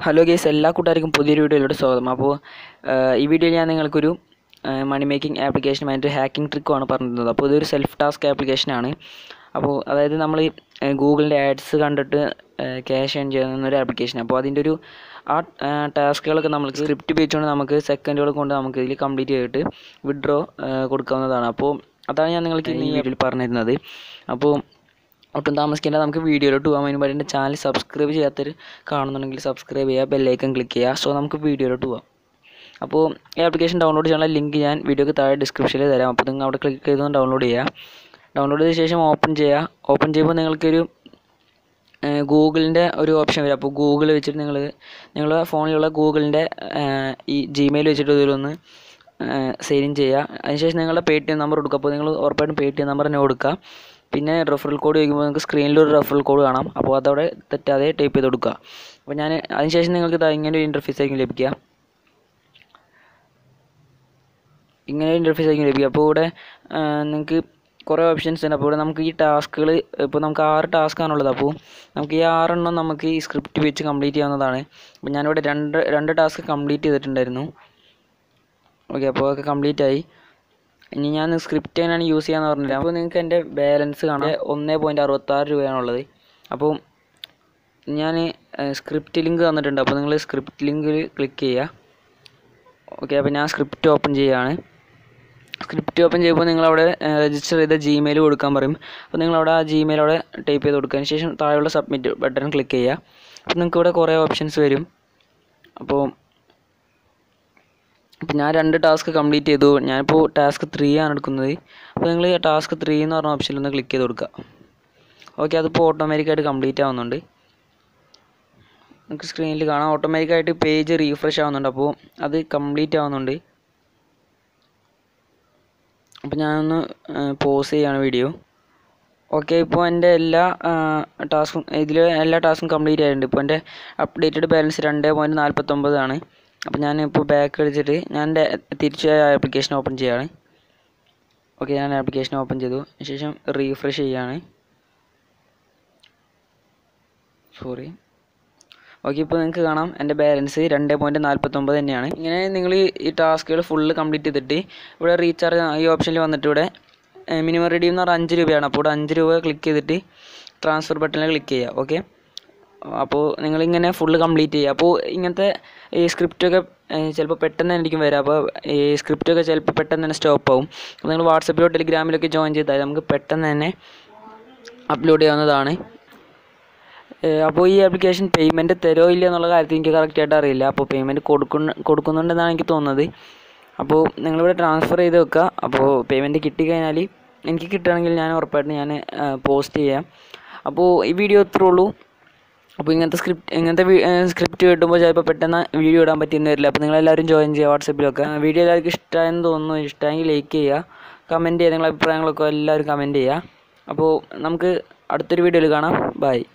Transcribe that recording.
hello guys എല്ലാ കൂട്ടുകാർക്കും പുതിയൊരു വീഡിയോയിലോട്ട് സ്വാഗതം അപ്പോൾ ഈ വീഡിയോയിൽ ഞാൻ നിങ്ങൾക്കൊരു മണി മേക്കിംഗ് ആപ്ലിക്കേഷനുമായിട്ട് ഹാക്കിംഗ് ട്രിക്കുമാണ് പറഞ്ഞിരുന്നത് അപ്പോൾ ഇതൊരു സെൽഫ് ടാസ്ക് ആപ്ലിക്കേഷനാണ് അപ്പോൾ അതായത് നമ്മൾ ഗൂഗിളിൻ്റെ ആഡ്സ് കണ്ടിട്ട് ക്യാഷ് ഏൺ ചെയ്യുന്ന ഒരു ആപ്ലിക്കേഷൻ അപ്പോൾ അതിൻ്റെ ഒരു ആ ടാസ്കുകളൊക്കെ നമുക്ക് സ്ക്രിപ്റ്റ് ഉപയോഗിച്ചുകൊണ്ട് നമുക്ക് സെക്കൻഡുകൾ കൊണ്ട് നമുക്ക് ഇതിൽ കംപ്ലീറ്റ് ചെയ്തിട്ട് വിഡ്രോ കൊടുക്കാവുന്നതാണ് അപ്പോൾ അതാണ് ഞാൻ നിങ്ങൾക്ക് ഈ വീഡിയോയിൽ പറഞ്ഞിരുന്നത് അപ്പോൾ ഒട്ടും താമസിക്കേണ്ട നമുക്ക് വീഡിയോയിലോട്ട് പോകാം അതിന് വേണ്ടി എൻ്റെ ചാനൽ സബ്സ്ക്രൈബ് ചെയ്യാത്തവർ കാണുന്നുണ്ടെങ്കിൽ സബ്സ്ക്രൈബ് ചെയ്യുക ബെല്ലൈക്കൺ ക്ലിക്ക് ചെയ്യുക സോ നമുക്ക് വീഡിയോയിലോട്ട് പോകാം അപ്പോൾ ഈ ആപ്ലിക്കേഷൻ ഡൗൺലോഡ് ചെയ്യാനുള്ള ലിങ്ക് ഞാൻ വീഡിയോക്ക് താഴെ ഡിസ്ക്രിപ്ഷനിൽ തരാം അപ്പോൾ നിങ്ങൾ അവിടെ ക്ലിക്ക് ചെയ്ത് ഡൗൺലോഡ് ചെയ്യുക ഡൗൺലോഡ് ചെയ്ത ശേഷം ഓപ്പൺ ചെയ്യുക ഓപ്പൺ ചെയ്യുമ്പോൾ നിങ്ങൾക്കൊരു ഗൂഗിളിൻ്റെ ഒരു ഓപ്ഷൻ വരും അപ്പോൾ ഗൂഗിൾ വെച്ചിട്ട് നിങ്ങൾ നിങ്ങളുടെ ഫോണിലുള്ള ഗൂഗിളിൻ്റെ ഈ ജിമെയിൽ വെച്ചിട്ട് ഇതിലൊന്ന് സൈൻ ഇൻ ചെയ്യുക അതിനുശേഷം നിങ്ങളുടെ പേ ടി എം നമ്പർ കൊടുക്കുക അപ്പോൾ നിങ്ങൾ ഉറപ്പായിട്ടും പേ ടി എം നമ്പർ തന്നെ കൊടുക്കുക പിന്നെ റെഫറൽ കോഡ് ചോദിക്കുമ്പോൾ നിങ്ങൾക്ക് സ്ക്രീനിൽ ഒരു റെഫറൽ കോഡ് കാണാം അപ്പോൾ അതവിടെ തെറ്റാതെ ടൈപ്പ് ചെയ്ത് കൊടുക്കുക അപ്പോൾ ഞാൻ അതിനുശേഷം നിങ്ങൾക്ക് ഇതാ ഇങ്ങനെ ഒരു ഇൻ്റർഫേസ് ആയിരിക്കും ലഭിക്കുക ഇങ്ങനെ ഒരു ഇൻ്റർഫേസ് ആയിരിക്കും ലഭിക്കുക അപ്പോൾ ഇവിടെ നിങ്ങൾക്ക് കുറേ ഓപ്ഷൻസ് ഉണ്ട് അപ്പോൾ ഇവിടെ നമുക്ക് ഈ ടാസ്കുകൾ ഇപ്പോൾ നമുക്ക് ആറ് ടാസ്ക് ആണുള്ളത് അപ്പോൾ നമുക്ക് ഈ ആറെണ്ണം നമുക്ക് ഈ സ്ക്രിപ്റ്റ് വെച്ച് കംപ്ലീറ്റ് ചെയ്യാവുന്നതാണ് അപ്പോൾ ഞാനിവിടെ രണ്ട് രണ്ട് ടാസ്ക് കംപ്ലീറ്റ് ചെയ്തിട്ടുണ്ടായിരുന്നു ഓക്കെ അപ്പോൾ അതൊക്കെ കംപ്ലീറ്റ് ആയി ഇനി ഞാൻ സ്ക്രിപ്റ്റ് എങ്ങനെയാണ് യൂസ് ചെയ്യാന്ന് പറഞ്ഞില്ല അപ്പോൾ നിങ്ങൾക്ക് എൻ്റെ ബാലൻസ് കാണാം ഒന്ന് പോയിൻറ്റ് അറുപത്താറ് രൂപയാണുള്ളത് അപ്പോൾ ഞാൻ സ്ക്രിപ്റ്റ് ലിങ്ക് തന്നിട്ടുണ്ട് അപ്പോൾ നിങ്ങൾ സ്ക്രിപ്റ്റ് ലിങ്കിൽ ക്ലിക്ക് ചെയ്യുക ഓക്കെ അപ്പോൾ ഞാൻ സ്ക്രിപ്റ്റ് ഓപ്പൺ ചെയ്യുകയാണ് സ്ക്രിപ്റ്റ് ഓപ്പൺ ചെയ്യുമ്പോൾ നിങ്ങളവിടെ രജിസ്റ്റർ ചെയ്ത ജിമെയിൽ കൊടുക്കാൻ പറയും അപ്പോൾ നിങ്ങളവിടെ ആ ജിമെയിൽ അവിടെ ടൈപ്പ് ചെയ്ത് കൊടുക്കുക അതിന് ശേഷം താഴെയുള്ള സബ്മിറ്റ് ബട്ടൺ ക്ലിക്ക് ചെയ്യുക അപ്പോൾ നിങ്ങൾക്ക് ഇവിടെ കുറേ ഓപ്ഷൻസ് വരും അപ്പോൾ അപ്പോൾ ഞാൻ രണ്ട് ടാസ്ക് കംപ്ലീറ്റ് ചെയ്തു ഞാനിപ്പോൾ ടാസ്ക് ത്രീ ആണ് എടുക്കുന്നത് അപ്പോൾ നിങ്ങൾ ടാസ്ക് ത്രീ എന്ന് പറഞ്ഞ ഓപ്ഷനിൽ ഒന്ന് ക്ലിക്ക് ചെയ്ത് കൊടുക്കുക ഓക്കെ അതിപ്പോൾ ഓട്ടോമാറ്റിക്കായിട്ട് കംപ്ലീറ്റ് ആവുന്നുണ്ട് നമുക്ക് സ്ക്രീനിൽ കാണാം ഓട്ടോമാറ്റിക്കായിട്ട് പേജ് റീഫ്രഷ് ആവുന്നുണ്ട് അപ്പോൾ അത് കംപ്ലീറ്റ് ആവുന്നുണ്ട് അപ്പോൾ ഞാനൊന്ന് പോസ് ചെയ്യാണ് വീഡിയോ ഓക്കെ ഇപ്പോൾ എൻ്റെ എല്ലാ ടാസ്കും ഇതിൽ എല്ലാ ടാസ്കും കംപ്ലീറ്റ് ആയിട്ടുണ്ട് ഇപ്പോൾ എൻ്റെ അപ്ഡേറ്റഡ് ബാലൻസ് രണ്ട് പോയിൻറ്റ് നാൽപ്പത്തൊമ്പതാണ് അപ്പോൾ ഞാൻ ഇപ്പോൾ ബാക്ക് അടിച്ചിട്ട് ഞാൻ എൻ്റെ തിരിച്ച് ആപ്ലിക്കേഷൻ ഓപ്പൺ ചെയ്യാണ് ഓക്കെ ഞാൻ ആപ്ലിക്കേഷൻ ഓപ്പൺ ചെയ്തു ശേഷം റീഫ്രഷ് ചെയ്യാണ് സോറി ഓക്കെ ഇപ്പോൾ നിങ്ങൾക്ക് കാണാം എൻ്റെ ബാലൻസ് രണ്ട് പോയിൻറ്റ് നാൽപ്പത്തൊമ്പത് തന്നെയാണ് ഇങ്ങനെ നിങ്ങൾ ഈ ടാസ്കുകൾ ഫുള്ള് കംപ്ലീറ്റ് ചെയ്തിട്ട് ഇവിടെ റീചാർജ് ഈ ഓപ്ഷനിൽ വന്നിട്ട് ഇവിടെ മിനിമം റെഡീം എന്ന് പറഞ്ഞാൽ അഞ്ച് രൂപയാണ് അപ്പോൾ ഇവിടെ അഞ്ച് രൂപ ക്ലിക്ക് ചെയ്തിട്ട് ട്രാൻസ്ഫർ ബട്ടണിൽ ക്ലിക്ക് ചെയ്യുക ഓക്കെ അപ്പോൾ നിങ്ങളിങ്ങനെ ഫുള്ള് കംപ്ലീറ്റ് ചെയ്യുക അപ്പോൾ ഇങ്ങനത്തെ ഈ സ്ക്രിപ്റ്റൊക്കെ ചിലപ്പോൾ പെട്ടെന്ന് തന്നെ ആയിരിക്കും വരിക അപ്പോൾ ഈ സ്ക്രിപ്റ്റൊക്കെ ചിലപ്പോൾ പെട്ടെന്ന് തന്നെ സ്റ്റോപ്പ് ആവും അപ്പോൾ നിങ്ങൾ വാട്സപ്പിലോ ടെലിഗ്രാമിലൊക്കെ ജോയിൻ ചെയ്താൽ നമുക്ക് പെട്ടെന്ന് തന്നെ അപ്ലോഡ് ചെയ്യാവുന്നതാണ് അപ്പോൾ ഈ ആപ്ലിക്കേഷൻ പേയ്മെൻറ്റ് തരോ ഇല്ല എന്നുള്ള കാര്യത്തിൽ എനിക്ക് കറക്റ്റായിട്ട് അറിയില്ല അപ്പോൾ പേയ്മെൻറ്റ് കൊടുക്കുന്ന കൊടുക്കുന്നുണ്ടെന്നാണ് എനിക്ക് തോന്നുന്നത് അപ്പോൾ നിങ്ങളിവിടെ ട്രാൻസ്ഫർ ചെയ്ത് വെക്കുക അപ്പോൾ പേയ്മെൻറ്റ് കിട്ടിക്കഴിഞ്ഞാൽ എനിക്ക് കിട്ടുകയാണെങ്കിൽ ഞാൻ ഉറപ്പായിട്ടും ഞാൻ പോസ്റ്റ് ചെയ്യാം അപ്പോൾ ഈ വീഡിയോ ഇത്രേ ഉള്ളൂ അപ്പോൾ ഇങ്ങനത്തെ സ്ക്രിപ്റ്റ് ഇങ്ങനത്തെ സ്ക്രിപ്റ്റ് കിട്ടുമ്പോൾ ചിലപ്പോൾ പെട്ടെന്ന് വീഡിയോ ഇടാൻ പറ്റിയെന്ന് വരില്ല അപ്പോൾ നിങ്ങളെല്ലാവരും ജോയിൻ ചെയ്യുക വാട്സപ്പിലൊക്കെ വീഡിയോ എല്ലാവർക്കും ഇഷ്ടമായെന്ന് തോന്നുന്നു ഇഷ്ടമെങ്കിൽ ലൈക്ക് ചെയ്യുക കമൻറ്റ് ചെയ്യുക നിങ്ങളുടെ അഭിപ്രായങ്ങളൊക്കെ എല്ലാവരും കമൻറ്റ് ചെയ്യുക അപ്പോൾ നമുക്ക് അടുത്തൊരു വീഡിയോയിൽ കാണാം ബൈ